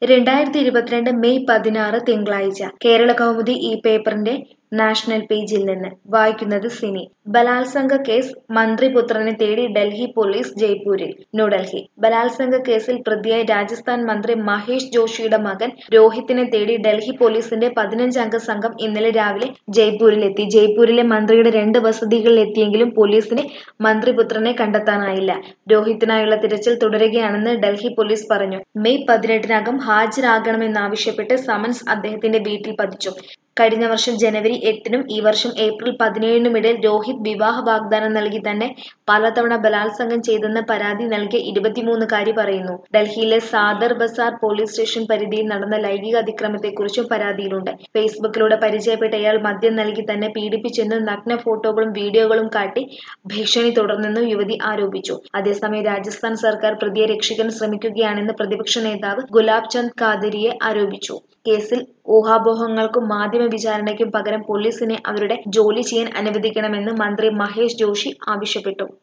രണ്ടായിരത്തി ഇരുപത്തിരണ്ട് മെയ് പതിനാറ് തിങ്കളാഴ്ച കേരള കൗമുദി ഈ പേപ്പറിന്റെ നാഷണൽ പേജിൽ നിന്ന് വായിക്കുന്നത് സിനി ബലാത്സംഗ കേസ് മന്ത്രിപുത്രനെ തേടി ഡൽഹി പോലീസ് ജയ്പൂരിൽ ന്യൂഡൽഹി ബലാത്സംഗ കേസിൽ പ്രതിയായ രാജസ്ഥാൻ മന്ത്രി മഹേഷ് ജോഷിയുടെ മകൻ രോഹിത്തിനെ തേടി ഡൽഹി പോലീസിന്റെ പതിനഞ്ചംഗ സംഘം ഇന്നലെ രാവിലെ ജയ്പൂരിലെത്തി ജയ്പൂരിലെ മന്ത്രിയുടെ രണ്ട് വസതികളിൽ എത്തിയെങ്കിലും പോലീസിന് മന്ത്രിപുത്രനെ കണ്ടെത്താനായില്ല രോഹിത്തിനായുള്ള തിരച്ചിൽ തുടരുകയാണെന്ന് ഡൽഹി പോലീസ് പറഞ്ഞു മെയ് പതിനെട്ടിനകം ഹാജരാകണമെന്നാവശ്യപ്പെട്ട് സമൻസ് അദ്ദേഹത്തിന്റെ വീട്ടിൽ പതിച്ചു കഴിഞ്ഞ വർഷം ജനുവരി എട്ടിനും ഈ വർഷം ഏപ്രിൽ പതിനേഴിനുമിടയിൽ രോഹിത് വിവാഹ വാഗ്ദാനം നൽകി തന്നെ പലതവണ ബലാത്സംഗം ചെയ്തെന്ന് പരാതി നൽകിയ ഇരുപത്തിമൂന്നുകാരി പറയുന്നു ഡൽഹിയിലെ സാദർ ബസാർ പോലീസ് സ്റ്റേഷൻ പരിധിയിൽ നടന്ന ലൈംഗിക അതിക്രമത്തെക്കുറിച്ചും പരാതിയിലുണ്ട് ഫേസ്ബുക്കിലൂടെ പരിചയപ്പെട്ട ഇയാൾ മദ്യം നൽകി തന്നെ പീഡിപ്പിച്ചെന്നും നഗ്ന ഫോട്ടോകളും വീഡിയോകളും കാട്ടി ഭീഷണി തുടർന്നെന്നും യുവതി ആരോപിച്ചു അതേസമയം രാജസ്ഥാൻ സർക്കാർ പ്രതിയെ രക്ഷിക്കാൻ ശ്രമിക്കുകയാണെന്ന് പ്രതിപക്ഷ നേതാവ് ഗുലാബ് ചന്ദ് കാദരിയെ ആരോപിച്ചു കേസിൽ ഊഹാപോഹങ്ങൾക്കും മാധ്യമ വിചാരണയ്ക്കും പകരം പോലീസിനെ അവരുടെ ജോലി ചെയ്യാൻ അനുവദിക്കണമെന്ന് മന്ത്രി മഹേഷ് ജോഷി ആവശ്യപ്പെട്ടു